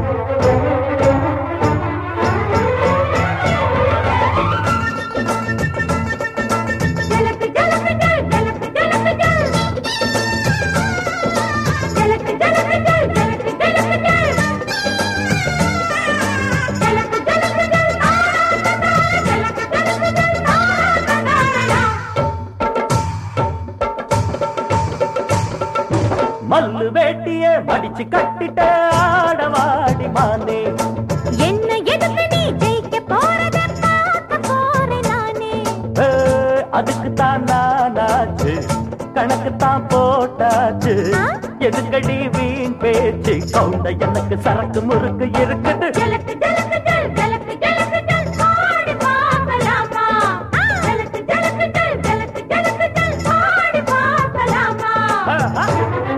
ஜலக்கு ஜலக்கு ஜல் ஜலக்கு ஜலக்கு ஜல் ஜலக்கு ஜலக்கு ஜல் ஜலக்கு ஜலக்கு ஜல் ஜலக்கு ஜலக்கு ஜல் ஜலக்கு ஜலக்கு ஜல் மல்லு வேட்டிய மடிச்சு கட்டிட்ட ஆடவாடி மானே என்ன எதுக்கு நீ ஜெயிக்க போறத பார்க்க போறேன் நானே ஏ, அதுக்கு தான் நானாச்சு கணக்கு தான் போட்டாச்சு ஆ? எதுக்கடி வீண் பேச்சு கவுண்ட எனக்கு சரக்கு முறுக்கு இருக்குது ஜலக்கு ஜலக்கு ஜல் ஜலக்கு ஜலக்கு ஜல் ஆடி பார்க்கலாமா ஜலக்கு ஜலக்கு ஜல் ஜலக்கு ஜலக்கு ஜல் ஆடி பார்க்கலாமா ஆ, ஆ.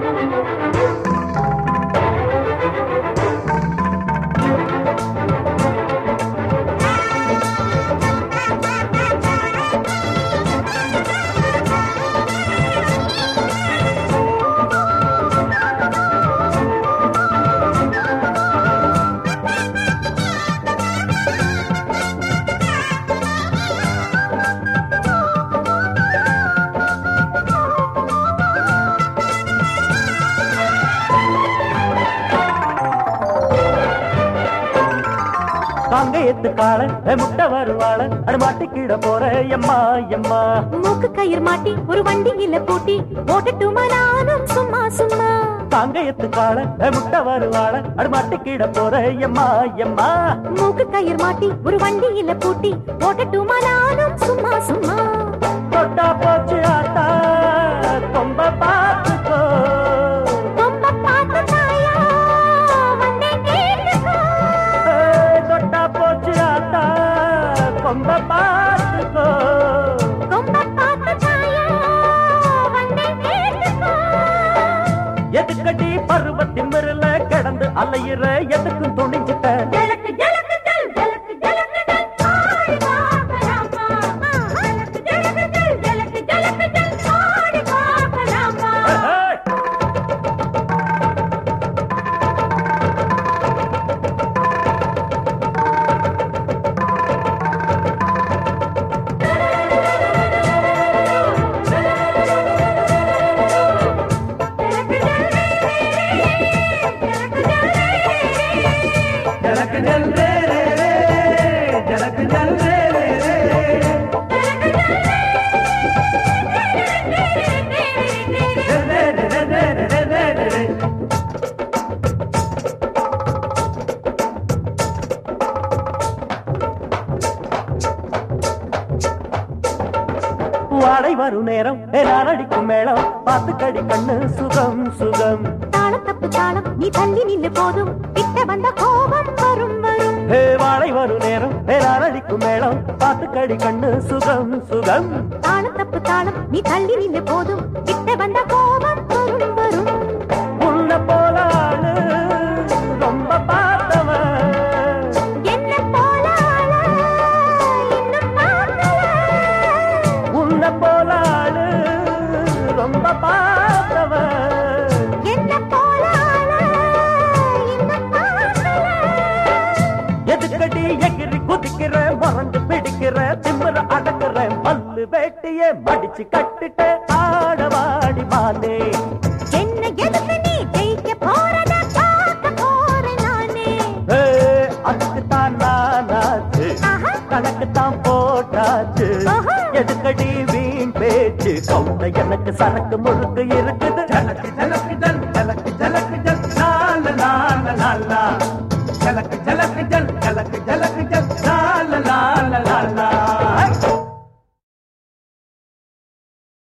காங்கேயத்து கால முட்டை வருவாள அடு மாட்டிக்கிட போற எம்மா எம்மா மூக்கு கயிறு மாட்டி ஒரு வண்டியில பூட்டி ஓட்டட்டுமா நானும் சும்மா சும்மா காங்கேயத்து கால முட்டை வருவாள அடு மாட்டிக்கிட போற எம்மா எம்மா மூக்கு கயிறு மாட்டி ஒரு வண்டியில பூட்டி ஓட்டட்டுமா நானும் சும்மா சும்மா தொட்டா போச்சு ஆட்டா கொம்ப பார்த்துக்கோ ரொம்ப பார்த்து தாயா வந்தேன் கேட்டுக்கோ ஏய், தொட்டா போச்சு ஆட்டா கொம்ப பார்த்துக்கோ ரொம்ப பார்த்து தாயா வந்தேன் கேட்டுக்கோ எதுக்கடி பருவத்தின் மிருல கிடந்து அலையிற எதுக்கும் துணிஞ்சிட்ட ஜலக்கு ஜலக்கு ஜல் ஜலக்கு ஜலக்கு ஜல் ஆடி பார்க்கலாமா ஜலக்கு ஜலக்கு ஜல் ஜலக்கு ஜலக்கு ஜல் ஆடி பார்க்கலாமா ஏய், ஜலக்கு ஜல் ரே ரே ரே, ஜலக்கு ஜல் ரே ரே ரே. ரே ரே ரே ரே ரே ரே ரே ரே. வாடை வரும் நேரம் நான் அடிக்கும் மேளம் பார்த்து கடி கண்ணு சுகம் சுகம் தாளம் தப்பு தாளம் நீ தள்ளி நில்லு போதும் கிட்ட வந்த கோபம் வரும் வரும் ஹே வாடை வரும் நேரம் நான் அடிக்கும் மேளம் பார்த்து கடி கண்ணு சுகம் சுகம் தாளம் தப்பு தாளம் நீ தள்ளி நில்லு போதும் கிட்ட வந்த கோபம் வரும் வரும் உன்னை போல ஆளு ரொம்ப பார்த்தவன் என்ன போல ஆளா இன்னும் பார்க்கல உன்னை போல ஆளு ரொம்ப பார்த்தவன் என்ன போல ஆளா இன்னும் பார்க்கல எதுக்கடி எகிரி குதிக்கிற மறந்து பிடிக்கிற திமிர அடக்குற பல்லு வேட்டிய மடிச்சு கட்டிட்ட ஆடவாடி மானே என்ன எதுக்கு நீ ஜெயிக்க போறத பார்க்க போறேன் நானே ஏ, அதுக்கு தான் நானாச்சு ஆஹா. கணக்கு தான் போட்டாச்சு ஆஹா. எதுக்கடி வீண் பேச்சு கவுண்ட எனக்கு சரக்கு முறுக்கு இருக்குது எனக்கு